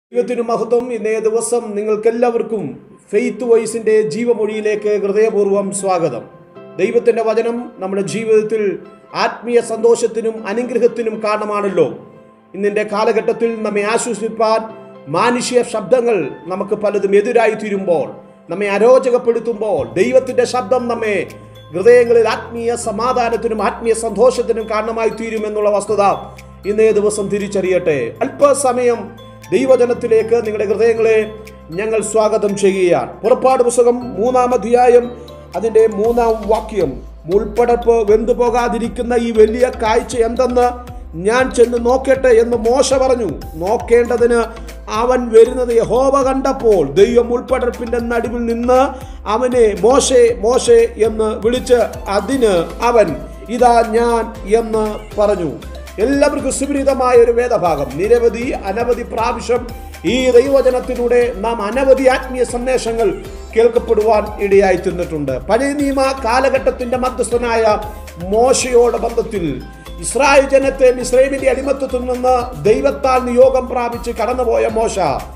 ദൈവത്തിനു മഹത്വം ഇന്നേ ദിവസം നിങ്ങൾക്കെല്ലാവർക്കും ഫെയ്ത്ത് വോയിസിന്റെ ജീവമൊഴിയിലേക്ക് ഹൃദയപൂർവ്വം സ്വാഗതം ദൈവത്തിന്റെ വചനം നമ്മുടെ ജീവിതത്തിൽ ആത്മീയ സന്തോഷത്തിനും അനുഗ്രഹത്തിനും കാരണമാണല്ലോ ഇന്നിന്റെ കാലഘട്ടത്തിൽ നമ്മെ ആശ്വസിപ്പാൻ മാനുഷ്യ ശബ്ദങ്ങൾ നമുക്ക് പലതും എതിരായി തീരുമ്പോൾ നമ്മെ അരോചകപ്പെടുത്തുമ്പോൾ ദൈവത്തിന്റെ ശബ്ദം നമ്മെ ഹൃദയങ്ങളിൽ ആത്മീയ സമാധാനത്തിനും ആത്മീയ സന്തോഷത്തിനും കാരണമായി തീരുമെന്നുള്ള വസ്തുത ഇന്നേ ദിവസം തിരിച്ചറിയട്ടെ അല്പസമയം ദൈവജനത്തിലേക്ക് നിങ്ങളുടെ ഹൃദയങ്ങളെ ഞങ്ങൾ സ്വാഗതം ചെയ്യുകയാണ് പുറപ്പാട് പുസ്തകം മൂന്നാം അധ്യായം അതിൻ്റെ മൂന്നാം വാക്യം മുൾപ്പടപ്പ് വെന്തു പോകാതിരിക്കുന്ന ഈ വലിയ കാഴ്ച എന്തെന്ന് ഞാൻ ചെന്ന് നോക്കട്ടെ എന്ന് മോശ പറഞ്ഞു നോക്കേണ്ടതിന് അവൻ വരുന്നത് യഹോവ കണ്ടപ്പോൾ ദൈവം ഉൾപ്പടർപ്പിന്റെ നടുവിൽ നിന്ന് അവനെ മോശെ മോശെ എന്ന് വിളിച്ച് അതിന് അവൻ ഇതാ ഞാൻ എന്ന് പറഞ്ഞു എല്ലാവർക്കും സുപരിതമായ ഒരു വേദഭാഗം നിരവധി അനവധി പ്രാവശ്യം ഈ ദൈവജനത്തിലൂടെ നാം അനവധി ആത്മീയ സന്ദേശങ്ങൾ കേൾക്കപ്പെടുവാൻ ഇടയായി തീർന്നിട്ടുണ്ട് പഴയ നിയമ കാലഘട്ടത്തിന്റെ മധ്യസ്ഥനായ മോശയോട് ബന്ധത്തിൽ ഇസ്രായേൽ ജനത്തെ മിസ്രൈമിന്റെ അടിമത്തത്തിൽ നിന്ന് ദൈവത്താൽ നിയോഗം പ്രാപിച്ച് കടന്നുപോയ മോശ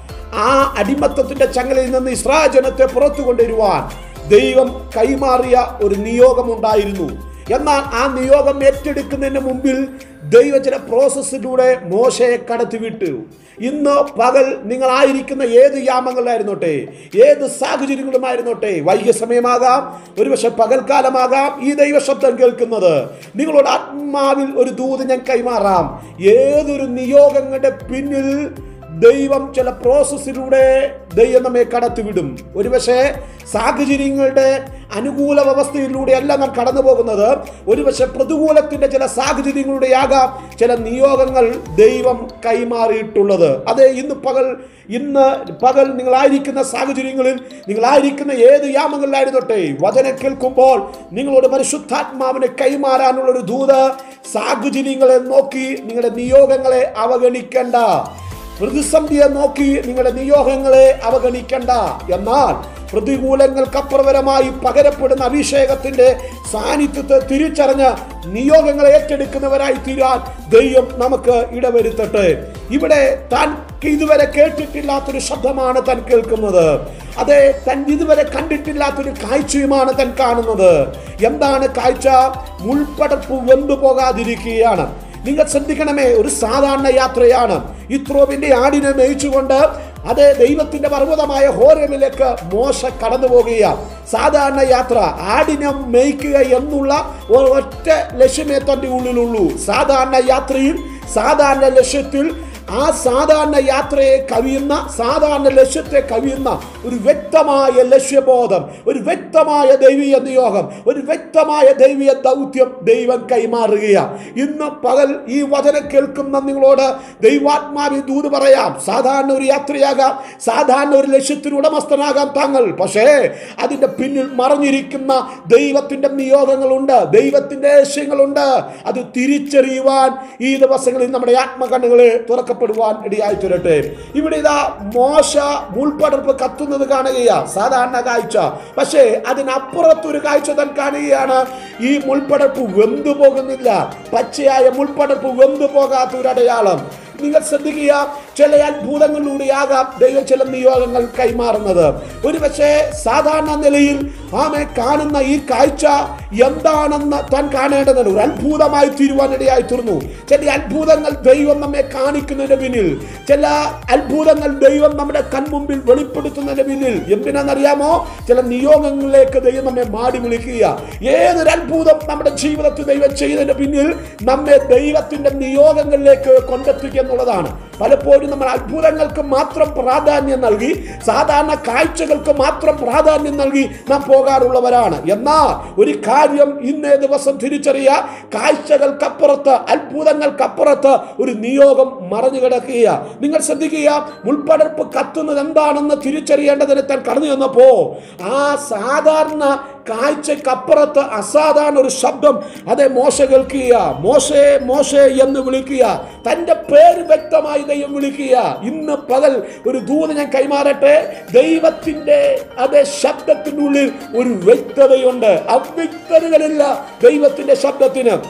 ആ അടിമത്തത്തിന്റെ ചങ്ങലയിൽ നിന്ന് ഇസ്രായേൽ ജനത്തെ പുറത്തു കൊണ്ടുവരുവാൻ ദൈവം കൈമാറിയ ഒരു നിയോഗമുണ്ടായിരുന്നു എന്നാൽ ആ നിയോഗം ഏറ്റെടുക്കുന്നതിന് മുമ്പിൽ ദൈവ ചില പ്രോസസ്സിലൂടെ മോശയെ കടത്തിവിട്ടു ഇന്ന് പകൽ നിങ്ങളായിരിക്കുന്ന ഏത് യാമങ്ങളിലായിരുന്നോട്ടെ ഏത് സാഹചര്യങ്ങളുമായിരുന്നോട്ടെ വൈകിയ സമയമാകാം ഒരുപക്ഷെ പകൽക്കാലമാകാം ഈ ദൈവശബ്ദം കേൾക്കുന്നത് നിങ്ങളോട് ആത്മാവിൽ ഒരു ദൂത് ഞാൻ കൈമാറാം ഏതൊരു നിയോഗങ്ങളുടെ പിന്നിൽ ദൈവം ചില പ്രോസസ്സിലൂടെ ദൈവം നമ്മെ കടത്തിവിടും ഒരുപക്ഷെ സാഹചര്യങ്ങളുടെ അനുകൂല വ്യവസ്ഥയിലൂടെയല്ല നാം കടന്നു പോകുന്നത് ഒരുപക്ഷെ പ്രതികൂലത്തിന്റെ ചില സാഹചര്യങ്ങളുടെയാകാം ചില നിയോഗങ്ങൾ ദൈവം കൈമാറിയിട്ടുള്ളത് അതെ ഇന്ന് പകൽ ഇന്ന് പകൽ നിങ്ങളായിരിക്കുന്ന സാഹചര്യങ്ങളിൽ നിങ്ങളായിരിക്കുന്ന ഏത് യാമങ്ങളിലായിരുന്നോട്ടെ വചനം കേൾക്കുമ്പോൾ നിങ്ങളോട് പരിശുദ്ധാത്മാവിനെ കൈമാറാനുള്ള ഒരു ദൂത് സാഹചര്യങ്ങളെ നോക്കി നിങ്ങളുടെ നിയോഗങ്ങളെ അവഗണിക്കേണ്ട പ്രതിസന്ധിയെ നോക്കി നിങ്ങളുടെ നിയോഗങ്ങളെ അവഗണിക്കണ്ട എന്നാൽ പ്രതികൂലങ്ങൾക്കപ്പുറപരമായി പകരപ്പെടുന്ന അഭിഷേകത്തിന്റെ സാന്നിധ്യത്തെ തിരിച്ചറിഞ്ഞ് നിയോഗങ്ങളെ ഏറ്റെടുക്കുന്നവരായി തീരാൻ ദൈവം നമുക്ക് ഇടവരുത്തട്ടെ ഇവിടെ താൻ ഇതുവരെ കേട്ടിട്ടില്ലാത്തൊരു ശബ്ദമാണ് താൻ കേൾക്കുന്നത് അതെ താൻ ഇതുവരെ കണ്ടിട്ടില്ലാത്തൊരു കാഴ്ചയുമാണ് താൻ കാണുന്നത് എന്താണ് കാഴ്ച മുൾപ്പടർപ്പ് വെന്തു പോകാതിരിക്കുകയാണ് നിങ്ങൾ ശ്രദ്ധിക്കണമേ ഒരു സാധാരണ യാത്രയാണ് ഇത്രോവിന്റെ ആടിനെ മേയിച്ചുകൊണ്ട് അതേ ദൈവത്തിന്റെ പർവ്വതമായ ഹോരമിലേക്ക് മോശ കടന്നു പോകുകയാണ് സാധാരണ യാത്ര ആടിനെ മേയ്ക്കുക എന്നുള്ള ഒറ്റ ലക്ഷ്യമേ തന്റെ ഉള്ളിലുള്ളൂ സാധാരണ യാത്രയിൽ സാധാരണ ലക്ഷ്യത്തിൽ ആ സാധാരണ യാത്രയെ കവിയുന്ന സാധാരണ ലക്ഷ്യത്തെ കവിയുന്ന ഒരു വ്യക്തമായ ലക്ഷ്യബോധം ഒരു വ്യക്തമായ ദൈവീയ നിയോഗം ഒരു വ്യക്തമായ ദൈവീയ ദൗത്യം ദൈവം കൈമാറുകയാണ് ഇന്ന് പകൽ ഈ വചനം കേൾക്കുന്ന നിങ്ങളോട് ദൈവാത്മാവി ദൂത് പറയാം സാധാരണ ഒരു യാത്രയാകാം സാധാരണ ഒരു ലക്ഷ്യത്തിന് ഉടമസ്ഥനാകാം താങ്കൾ പക്ഷേ അതിൻ്റെ പിന്നിൽ മറഞ്ഞിരിക്കുന്ന ദൈവത്തിൻ്റെ നിയോഗങ്ങളുണ്ട് ദൈവത്തിൻ്റെ ലക്ഷ്യങ്ങളുണ്ട് അത് തിരിച്ചറിയുവാൻ ഈ ദിവസങ്ങളിൽ നമ്മുടെ ആത്മകണ്ണുകളെ തുറക്കപ്പെടുവാൻ ഇടയായി തീരട്ടെ ഇവിടെ ഇതാ മോശ മുൾപ്പടർപ്പ് കത്തുന്നത് കാണുകയാ സാധാരണ കാഴ്ച പക്ഷേ അതിനപ്പുറത്തൊരു കാഴ്ച താൻ കാണുകയാണ് ഈ മുൾപ്പടർപ്പ് വെന്തു പോകുന്നില്ല പച്ചയായ മുൾപ്പടർപ്പ് വെന്തു പോകാത്ത ഒരു അടയാളം നിങ്ങൾ ശ്രദ്ധിക്കുക ചില അത്ഭുതങ്ങളിലൂടെയാകാം ദൈവം ചില നിയോഗങ്ങൾ കൈമാറുന്നത് ഒരുപക്ഷെ സാധാരണ നിലയിൽ ആമെ കാണുന്ന ഈ കാഴ്ച എന്താണെന്ന് താൻ കാണേണ്ടതുണ്ട് ഒരു അത്ഭുതമായി തീരുവാനിടയായി തീർന്നു ചില അത്ഭുതങ്ങൾ ദൈവം നമ്മെ കാണിക്കുന്നതിന് പിന്നിൽ ചില അത്ഭുതങ്ങൾ ദൈവം നമ്മുടെ കൺമുമ്പിൽ വെളിപ്പെടുത്തുന്നതിന് പിന്നിൽ എന്തിനാണെന്നറിയാമോ ചില നിയോഗങ്ങളിലേക്ക് ദൈവം നമ്മെ മാടി വിളിക്കുക ഏതൊരു അത്ഭുതം നമ്മുടെ ജീവിതത്തിൽ ദൈവം ചെയ്തതിന് പിന്നിൽ നമ്മെ ദൈവത്തിന്റെ നിയോഗങ്ങളിലേക്ക് കൊണ്ടെത്തിക്കുക എന്നുള്ളതാണ് പലപ്പോഴും നമ്മൾ അത്ഭുതങ്ങൾക്ക് മാത്രം പ്രാധാന്യം നൽകി സാധാരണ കാഴ്ചകൾക്ക് മാത്രം പ്രാധാന്യം നൽകി നാം പോകാറുള്ളവരാണ് എന്നാൽ ഒരു കാര്യം ഇന്നേ ദിവസം തിരിച്ചറിയ കാഴ്ചകൾക്കപ്പുറത്ത് അത്ഭുതങ്ങൾക്കപ്പുറത്ത് ഒരു നിയോഗം മറഞ്ഞു കിടക്കുക നിങ്ങൾ ശ്രദ്ധിക്കുക മുൾപ്പടർപ്പ് കത്തുന്നത് എന്താണെന്ന് തിരിച്ചറിയേണ്ടതിന് താൻ കടന്നു ചെന്നപ്പോ ആ സാധാരണ കാഴ്ചക്കപ്പുറത്ത് അസാധാരണ ഒരു ശബ്ദം അതെ മോശ കേൾക്കുക മോശേ മോശേ എന്ന് വിളിക്കുക തൻ്റെ പേര് വ്യക്തമായി ദൈവം വിളിക്കുക ഇന്ന് പകൽ ഒരു ദൂത് ഞാൻ കൈമാറട്ടെ ദൈവത്തിൻ്റെ അതേ ശബ്ദത്തിനുള്ളിൽ ഒരു വ്യക്തതയുണ്ട് അവ്യക്തതകളില്ല ദൈവത്തിൻ്റെ ശബ്ദത്തിന്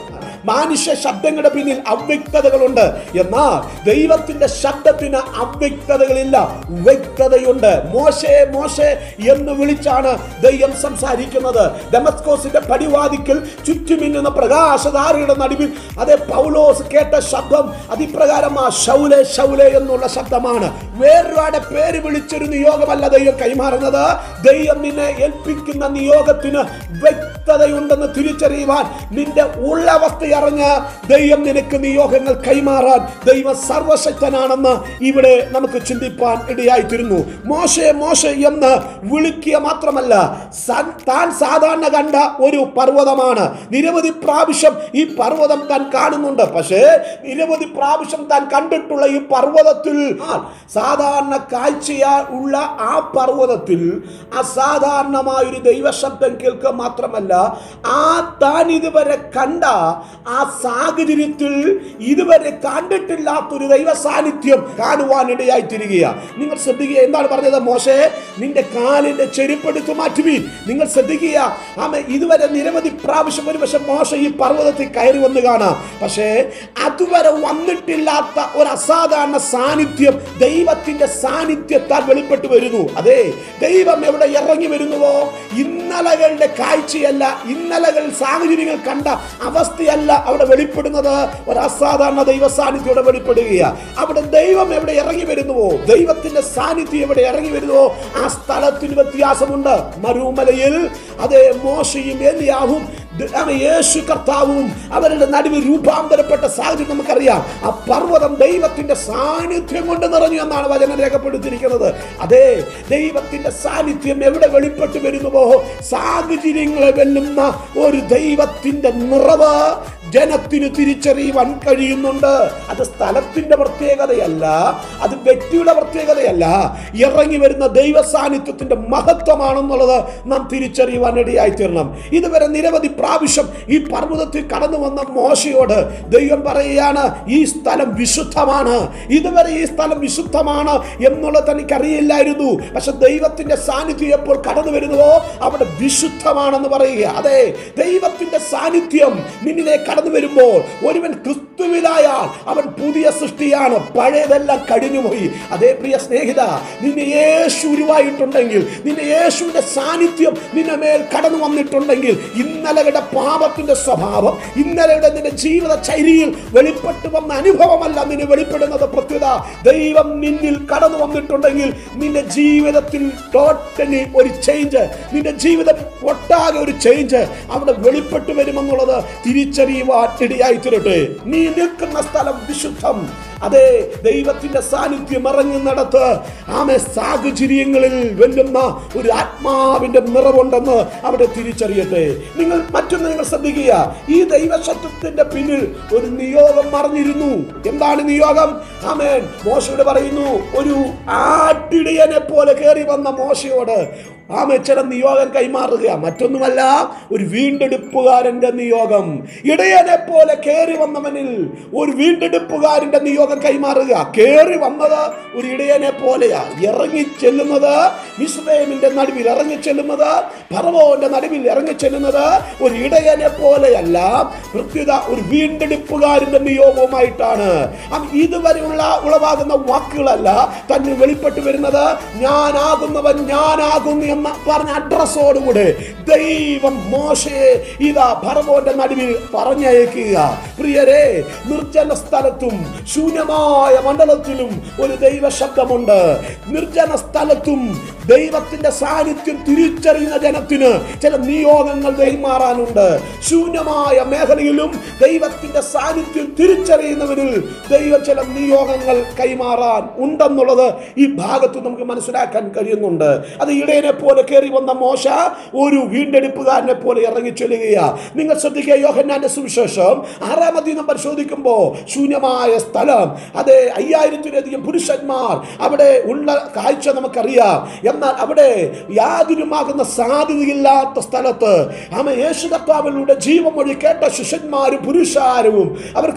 മാനുഷ്യ ശബ്ദങ്ങളുടെ പിന്നിൽ അവ്യക്തതകളുണ്ട് എന്നാൽ ദൈവത്തിന്റെ ശബ്ദത്തിന് അവ്യക്തതകളില്ല വ്യക്തതയുണ്ട് മോശെ മോശെ എന്ന് വിളിച്ചാണ് ദൈവം സംസാരിക്കുന്നത് ഡെമസ്കോസിന്റെ പടിവാതിക്കൽ ചുറ്റുമിന്നുന്ന പ്രകാശധാരയുടെ നടുവിൽ അതേ പൗലോസ് കേട്ട ശബ്ദം അതിപ്രകാരം ആ ശൗലെ ശൗലെ എന്നുള്ള ശബ്ദമാണ് വേറൊരാടെ പേര് വിളിച്ചൊരു നിയോഗമല്ല ദൈവം കൈമാറുന്നത് ദൈവം നിന്നെ ഏൽപ്പിക്കുന്ന നിയോഗത്തിന് വ്യക്തതയുണ്ടെന്ന് തിരിച്ചറിയുവാൻ നിന്റെ ഉള്ളവസ്ഥ അറിഞ്ഞ് ദൈവം നിനക്ക് നിയോഗങ്ങൾ കൈമാറാൻ ദൈവം സർവശക്തനാണെന്ന് ഇവിടെ നമുക്ക് ചിന്തിപ്പാൻ ഇടയായിത്തീരുന്നു മോശെ മോശെ എന്ന് വിളിക്കുക മാത്രമല്ല സൻ- താൻ സാധാരണ കണ്ട ഒരു പർവ്വതമാണ് നിരവധി പ്രാവശ്യം ഈ പർവ്വതം താൻ കാണുന്നുണ്ട് പക്ഷേ നിരവധി പ്രാവശ്യം താൻ കണ്ടിട്ടുള്ള ഈ പർവ്വതത്തിൽ ആ സാധാരണ കാഴ്ചയാ ഉള്ള ആ പർവ്വതത്തിൽ അസാധാരണമായ ഒരു ദൈവശബ്ദം കേൾക്കുക മാത്രമല്ല ആ താൻ ഇതുവരെ കണ്ട ആ സാഹചര്യത്തിൽ ഇതുവരെ കണ്ടിട്ടില്ലാത്തൊരു ദൈവ സാന്നിധ്യം കാണുവാനിടയായി തിരികുക നിങ്ങൾ ശ്രദ്ധിക്കുക എന്താണ് പറഞ്ഞത് മോശെ നിന്റെ കാലിന്റെ ചെരുപ്പെടുത്തു മാറ്റുവീൻ നിങ്ങൾ ശ്രദ്ധിക്കുക ആമ ഇതുവരെ നിരവധി പ്രാവശ്യം ഒരു പക്ഷെ മോശ ഈ പർവ്വതത്തിൽ കയറി വന്ന് കാണാം പക്ഷേ അതുവരെ വന്നിട്ടില്ലാത്ത ഒരു അസാധാരണ സാന്നിധ്യം ദൈവത്തിന്റെ സാന്നിധ്യത്താൽ വെളിപ്പെട്ട് വരുന്നു അതെ ദൈവം എവിടെ ഇറങ്ങി വരുന്നുവോ ഇന്നലകളുടെ കാഴ്ചയല്ല ഇന്നലകൾ സാഹചര്യങ്ങൾ കണ്ട അവസ്ഥയല്ല അവിടെ വെളിപ്പെടുന്നത് ഒരു അസാധാരണ ദൈവ സാന്നിധ്യം ഇവിടെ വെളിപ്പെടുകയാണ് അവിടെ ദൈവം എവിടെ ഇറങ്ങി വരുന്നുവോ ദൈവത്തിന്റെ സാന്നിധ്യം എവിടെ ഇറങ്ങി വരുന്നുവോ ആ സ്ഥലത്തിന് വ്യത്യാസമുണ്ട് മരുമലയിൽ അതേ മോശയും ഏലിയാവും ദ- ആമേ, യേശു കർത്താവും അവരുടെ നടുവിൽ രൂപാന്തരപ്പെട്ട സാഹചര്യം നമുക്കറിയാം ആ പർവ്വതം ദൈവത്തിന്റെ സാന്നിധ്യം കൊണ്ട് നിറഞ്ഞു എന്നാണ് വചനം രേഖപ്പെടുത്തിയിരിക്കുന്നത് അതെ ദൈവത്തിന്റെ സാന്നിധ്യം എവിടെ വെളിപ്പെട്ട് വരുന്നുവോ സാഹചര്യങ്ങളെ വെല്ലുന്ന ഒരു ദൈവത്തിന്റെ നിറവ് ജനത്തിന് തിരിച്ചറിയുവാൻ കഴിയുന്നുണ്ട് അത് സ്ഥലത്തിന്റെ പ്രത്യേകതയല്ല അത് വ്യക്തിയുടെ പ്രത്യേകതയല്ല ഇറങ്ങി വരുന്ന ദൈവ സാന്നിധ്യത്തിന്റെ മഹത്വമാണെന്നുള്ളത് നാം തിരിച്ചറിയുവാൻ ഇടയായി തീരണം ഇതുവരെ നിരവധി പ്രാവശ്യം ഈ പർവ്വതത്തിൽ കടന്നു വന്ന മോശയോട് ദൈവം പറയുകയാണ് ഈ സ്ഥലം വിശുദ്ധമാണ് ഇതുവരെ ഈ സ്ഥലം വിശുദ്ധമാണ് എന്നുള്ളത് തനിക്കറിയില്ലായിരുന്നു പക്ഷെ ദൈവത്തിന്റെ സാന്നിധ്യം എപ്പോൾ കടന്നു വരുന്നുവോ അവിടെ വിശുദ്ധമാണെന്ന് പറയുക അതെ ദൈവത്തിന്റെ സാന്നിധ്യം നിന്നിലെ കടന്നു വരുമ്പോൾ ഒരുവൻ ക്രിസ്തുവിലായാൽ അവൻ പുതിയ സൃഷ്ടിയാണ് പഴയതെല്ലാം കഴിഞ്ഞുപോയി അതേ പ്രിയ സ്നേഹിത നിന്നെ യേശു ഉരുവായിട്ടുണ്ടെങ്കിൽ നിന്നെ യേശുവിന്റെ സാന്നിധ്യം നിന്നെ മേൽ കടന്നു വന്നിട്ടുണ്ടെങ്കിൽ ഇന്നലകളുടെ പാപത്തിന്റെ സ്വഭാവം ഇന്നലയുടെ നിന്റെ ജീവിത ചൈരിയിൽ വെളിപ്പെട്ടു വന്ന അനുഭവമല്ല നിന്നെ വെളിപ്പെടുന്നത് പ്രത്യുത ദൈവം നിന്നിൽ കടന്നു വന്നിട്ടുണ്ടെങ്കിൽ നിന്റെ ജീവിതത്തിൽ ടോട്ടലി ഒരു ചേഞ്ച് നിന്റെ ജീവിതം ഒട്ടാകെ ഒരു ചേഞ്ച് അവിടെ വെളിപ്പെട്ടു വരുമെന്നുള്ളത് തിരിച്ചറിയുവാൻ ഇടയായി തീരട്ടെ നീ നിൽക്കുന്ന സ്ഥലം വിശുദ്ധം അതെ ദൈവത്തിന്റെ സാന്നിധ്യം ഇറങ്ങുന്നിടത്ത് ആമെ സാഹചര്യങ്ങളിൽ വെല്ലുന്ന ഒരു ആത്മാവിന്റെ നിറവുണ്ടെന്ന് അവിടെ തിരിച്ചറിയട്ടെ നിങ്ങൾ മറ്റൊന്ന് നിങ്ങൾ ശ്രദ്ധിക്കുക ഈ ദൈവശത്വത്തിന്റെ പിന്നിൽ ഒരു നിയോഗം മറഞ്ഞിരുന്നു എന്താണ് നിയോഗം ആമേൻ മോശയോട് പറയുന്നു ഒരു ആട്ടിടയനെ പോലെ കയറി വന്ന മോശയോട് ആമേ ചില നിയോഗം കൈമാറുക മറ്റൊന്നുമല്ല ഒരു വീണ്ടെടുപ്പുകാരന്റെ നിയോഗം ഇടയനെ പോലെ കയറി വന്നവനിൽ ഒരു വീണ്ടെടുപ്പുകാരന്റെ നിയോഗം കൈമാറുക കയറി വന്നത് ഒരു ഇടയനെ പോലെയാ ഇറങ്ങി ചെല്ലുന്നത് മിസ്രൈമിന്റെ നടുവിൽ ഇറങ്ങി ചെല്ലുന്നത് ഫറവോന്റെ നടുവിൽ ഇറങ്ങി ചെല്ലുന്നത് ഒരു ഇടയനെ പോലെയല്ല കൃത്യത ഒരു വീണ്ടെടുപ്പുകാരന്റെ നിയോഗവുമായിട്ടാണ് അം- ഇതുവരെയുള്ള ഉളവാകുന്ന വാക്കുകളല്ല തന്നെ വെളിപ്പെട്ടു വരുന്നത് ഞാനാകുന്നവൻ ഞാനാകുന്നു എന്ന പറഞ്ഞ അഡ്രസ്സോടുകൂടെ ദൈവം മോശയെ ഇതാ ഭർവോന്റെ നടുവിൽ പറഞ്ഞയക്കുക പ്രിയരെ നിർജ്ജന സ്ഥലത്തും ശൂന്യമായ മണ്ഡലത്തിലും ഒരു ദൈവ ശബ്ദമുണ്ട് നിർജ്ജന സ്ഥലത്തും ദൈവത്തിന്റെ സാന്നിധ്യം തിരിച്ചറിയുന്ന ജനത്തിന് ചില നിയോഗങ്ങൾ കൈമാറാനുണ്ട് ശൂന്യമായ മേഖലയിലും ദൈവത്തിന്റെ സാന്നിധ്യം തിരിച്ചറിയുന്നവരിൽ ദൈവം ചില നിയോഗങ്ങൾ കൈമാറാൻ ഉണ്ടെന്നുള്ളത് ഈ ഭാഗത്ത് നമുക്ക് മനസ്സിലാക്കാൻ കഴിയുന്നുണ്ട് അത് ഇടയനെ പോലെ കയറി വന്ന മോശ ഒരു വീണ്ടെടുപ്പുകാരനെ പോലെ ഇറങ്ങി ചെല്ലുകയാ നിങ്ങൾ ശ്രദ്ധിക്കുക യോഹന്നാന്റെ സുവിശേഷം ആറാം അധികം പരിശോധിക്കുമ്പോൾ ശൂന്യമായ സ്ഥലം അതെ അയ്യായിരത്തിലധികം പുരുഷന്മാർ അവിടെ ഉള്ള കാഴ്ച നമുക്കറിയാം എന്നാൽ അവിടെ യാതൊരുമാകുന്ന സാധ്യതയില്ലാത്ത സ്ഥലത്ത് ആമ യേശു കർത്താവിലൂടെ ജീവമൊഴി കേട്ട ശിഷ്യന്മാരും പുരുഷാരവും അവർക്ക്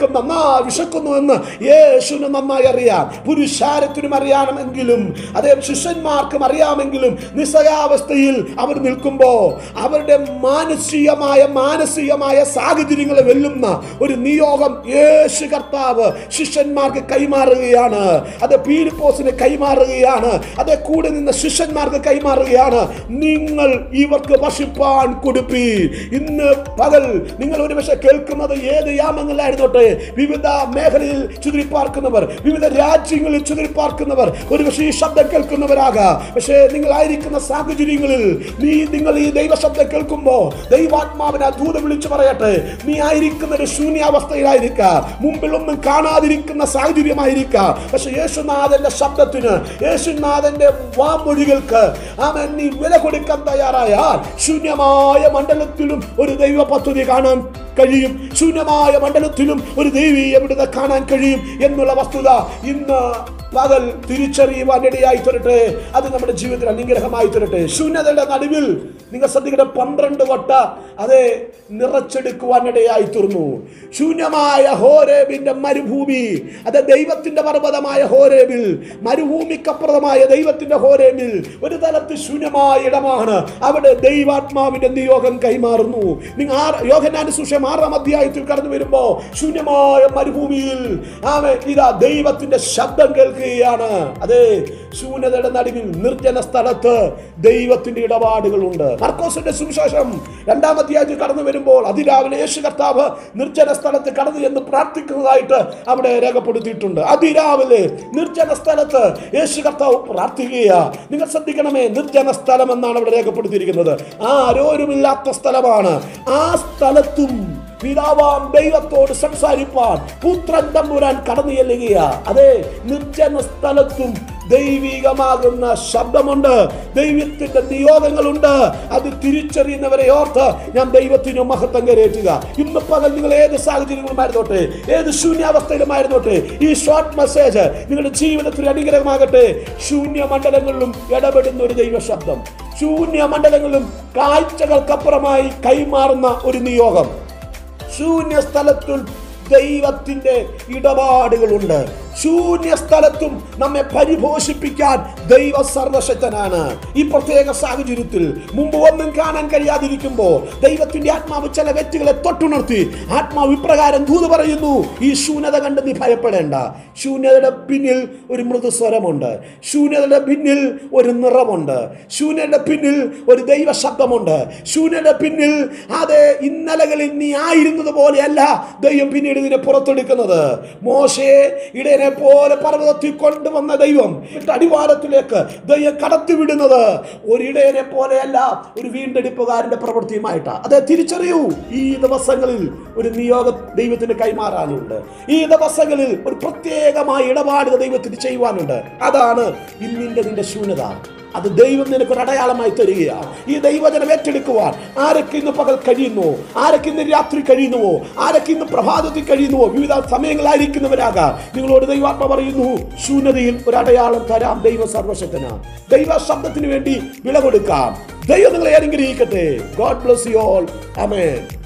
സ്ത്രീകൾക്കും നന്നായി വിശക്കുന്നു എന്ന് യേശുവിന് നന്നായി അറിയാം പുരുഷാരത്തിനും അറിയാമെങ്കിലും അതേ ശിഷ്യന്മാർക്കും അറിയാമെങ്കിലും നിസ്സഹാവസ്ഥയിൽ അവർ നിൽക്കുമ്പോ അവരുടെ മാനസികമായ മാനസികമായ സാഹചര്യങ്ങളെ വെല്ലുന്ന ഒരു നിയോഗം യേശു കർത്താവ് ശിഷ്യന്മാർക്ക് കൈമാറുകയാണ് അത് പീലിപ്പോസിന് കൈമാറുകയാണ് അത് കൂടെ നിന്ന് ശിഷ്യന്മാർക്ക് കൈമാറുകയാണ് നിങ്ങൾ ഇവർക്ക് വശിപ്പാൻ കൊടുപ്പി ഇന്ന് പകൽ നിങ്ങൾ ഒരു പക്ഷേ കേൾക്കുന്നത് ഏത് യാമങ്ങളിലായിരുന്നോട്ടെ വിവിധ മേഖലയിൽ ചുതിരിപ്പാർക്കുന്നവർ വിവിധ രാജ്യങ്ങളിൽ ചുതിരിപ്പാർക്കുന്നവർ ഒരു പക്ഷേ ഈ ശബ്ദം കേൾക്കുന്നവരാകാം പക്ഷേ നിങ്ങളായിരിക്കുന്ന സാഹചര്യങ്ങളിൽ നീ നിങ്ങൾ ഈ ദൈവ ശബ്ദം കേൾക്കുമ്പോൾ ദൈവാത്മാവിനെ ദൂത വിളിച്ചു പറയട്ടെ നീ ആയിരിക്കുന്ന ഒരു ശൂന്യാവസ്ഥയിലായിരിക്കാം മുമ്പിൽ ഒന്നും കാണാതിരിക്കുന്ന സാഹചര്യമായിരിക്കാം പക്ഷെ യേശുനാഥന്റെ ശബ്ദത്തിന് യേശുനാഥന്റെ വാമൊഴികൾക്ക് അവൻ നീ വില കൊടുക്കാൻ തയ്യാറായാൽ ശൂന്യമായ മണ്ഡലത്തിലും ഒരു ദൈവ പദ്ധതി കാണാൻ കഴിയും ശൂന്യമായ മണ്ഡലത്തിലും ഒരു ദൈവീയ വിടുത കാണാൻ കഴിയും എന്നുള്ള വസ്തുത ഇന്ന് പകൽ തിരിച്ചറിയുവാൻ ഇടയായി തരട്ടെ അത് നമ്മുടെ ജീവിതത്തിൽ അനുഗ്രഹമായി തരട്ടെ ശൂന്യതയുടെ നടുവിൽ നിങ്ങൾ ശ്രദ്ധിക്കട്ടെ പന്ത്രണ്ട് വട്ട അതെ നിറച്ചെടുക്കുവാൻ ഇടയായി തീർന്നു ശൂന്യമായ ഹോരേബിന്റെ മരുഭൂമി അത് ദൈവത്തിന്റെ പർവ്വതമായ ഹോരേബിൽ മരുഭൂമിക്കപ്പുറമായ ദൈവത്തിന്റെ ഹോരേബിൽ ഒരു തലത്ത് ശൂന്യമായ ഇടമാണ് അവിടെ ദൈവാത്മാവിന്റെ നിയോഗം കൈമാറുന്നു നിങ്ങൾ ആറ് യോഹനാന്റെ സുഷം ആറാം അധ്യായത്തിൽ കടന്നു വരുമ്പോ ശൂന്യമായ മരുഭൂമിയിൽ ആമേ ഇതാ ദൈവത്തിന്റെ ശബ്ദം കേൾക്കുകയാണ് അതെ ശൂന്യതയുടെ നടുവിൽ നിർജ്ജന സ്ഥലത്ത് ദൈവത്തിന്റെ ഇടപാടുകളുണ്ട് മർക്കോസിന്റെ സുവിശേഷം രണ്ടാം അധ്യായത്തിൽ കടന്നു വരുമ്പോൾ അതിരാവിലെ യേശു കർത്താവ് നിർജ്ജന സ്ഥലത്ത് കടന്നു എന്ന് പ്രാർത്ഥിക്കുന്നതായിട്ട് അവിടെ രേഖപ്പെടുത്തിയിട്ടുണ്ട് അതിരാവിലെ നിർജ്ജന സ്ഥലത്ത് യേശു കർത്താവ് പ്രാർത്ഥിക്കുക നിങ്ങൾ ശ്രദ്ധിക്കണമേ നിർജ്ജന സ്ഥലം എന്നാണ് അവിടെ രേഖപ്പെടുത്തിയിരിക്കുന്നത് ആരോരുമില്ലാത്ത സ്ഥലമാണ് ആ സ്ഥലത്തും പിതാവാം ദൈവത്തോട് സംസാരിപ്പാൻ പുത്രൻ തമ്പുരാൻ കടന്നു ചെല്ലുകയാ അതെ നിർജ്ജന സ്ഥലത്തും ദൈവികമാകുന്ന ശബ്ദമുണ്ട് ദൈവത്തിന്റെ നിയോഗങ്ങളുണ്ട് അത് തിരിച്ചറിയുന്നവരെ ഓർത്ത് ഞാൻ ദൈവത്തിന് മഹത്വം കരയേറ്റുക ഇന്ന് പകൽ നിങ്ങൾ ഏത് സാഹചര്യങ്ങളുമായിരുന്നോട്ടെ ഏത് ശൂന്യാവസ്ഥയിലുമായിരുന്നോട്ടെ ഈ ഷോർട്ട് മെസ്സേജ് നിങ്ങളുടെ ജീവിതത്തിൽ അനുഗ്രഹമാകട്ടെ ശൂന്യ മണ്ഡലങ്ങളിലും ഇടപെടുന്ന ഒരു ദൈവ ശബ്ദം ശൂന്യ മണ്ഡലങ്ങളിലും കാഴ്ചകൾക്കപ്പുറമായി കൈമാറുന്ന ഒരു നിയോഗം ശൂന്യ സ്ഥലത്തും ദൈവത്തിന്റെ ഇടപാടുകളുണ്ട് ശൂന്യ സ്ഥലത്തും നമ്മെ പരിപോഷിപ്പിക്കാൻ ദൈവ സർവശക്തനാണ് ഈ പ്രത്യേക സാഹചര്യത്തിൽ മുമ്പ് ഒന്നും കാണാൻ കഴിയാതിരിക്കുമ്പോൾ ദൈവത്തിന്റെ ആത്മാവ് ചില വ്യക്തികളെ തൊട്ടുണർത്തി ആത്മാവ് ഇപ്രകാരം ദൂത് പറയുന്നു ഈ ശൂന്യത കണ്ട് നീ ഭയപ്പെടേണ്ട ശൂന്യതയുടെ പിന്നിൽ ഒരു മൃദുസ്വരമുണ്ട് ശൂന്യതയുടെ പിന്നിൽ ഒരു നിറമുണ്ട് ശൂന്യതയുടെ പിന്നിൽ ഒരു ദൈവ ശബ്ദമുണ്ട് ശൂന്യതയുടെ പിന്നിൽ അത് ഇന്നലകളിൽ നീ ആയിരുന്നത് പോലെയല്ല ദൈവം പിന്നീട് ഇതിനെ പുറത്തെടുക്കുന്നത് മോശയെ ഇടയനെ പോലെ പർവ്വതത്തിൽ കൊണ്ടുവന്ന ദൈവം അടിവാരത്തിലേക്ക് ദൈവം കടത്തിവിടുന്നത് ഒരു ഇടയനെ പോലെയല്ല ഒരു വീണ്ടെടുപ്പുകാരന്റെ പ്രവൃത്തിയുമായിട്ടാണ് അതെ തിരിച്ചറിയൂ ഈ ദിവസങ്ങളിൽ ഒരു നിയോഗ ദൈവത്തിന് കൈമാറാനുണ്ട് ഈ ദിവസങ്ങളിൽ ഒരു പ്രത്യേകമായ ഇടപാടുകൾ ദൈവത്തിന് ചെയ്യുവാനുണ്ട് അതാണ് ഇന്നിന്റെ നിന്റെ ശൂന്യത അത് ദൈവം നിനക്ക് ഒരു അടയാളമായി തരികയാണ് ഈ ദൈവജനം ഏറ്റെടുക്കുവാൻ ആരൊക്കെ ഇന്ന് പകൽ കഴിയുന്നു ആരൊക്കെ ഇന്ന് രാത്രി കഴിയുന്നുവോ ആരൊക്കെ ഇന്ന് പ്രഭാതത്തിൽ കഴിയുന്നുവോ വിവിധ സമയങ്ങളായിരിക്കുന്നവരാകാം നിങ്ങളോട് ദൈവാത്മ പറയുന്നു ശൂന്യതയിൽ ഒരു അടയാളം തരാം ദൈവ സർവശക്തനാണ് ദൈവ ശബ്ദത്തിന് വേണ്ടി വില കൊടുക്കാം ദൈവം നിങ്ങളെ അനുഗ്രഹിക്കട്ടെ God bless you all amen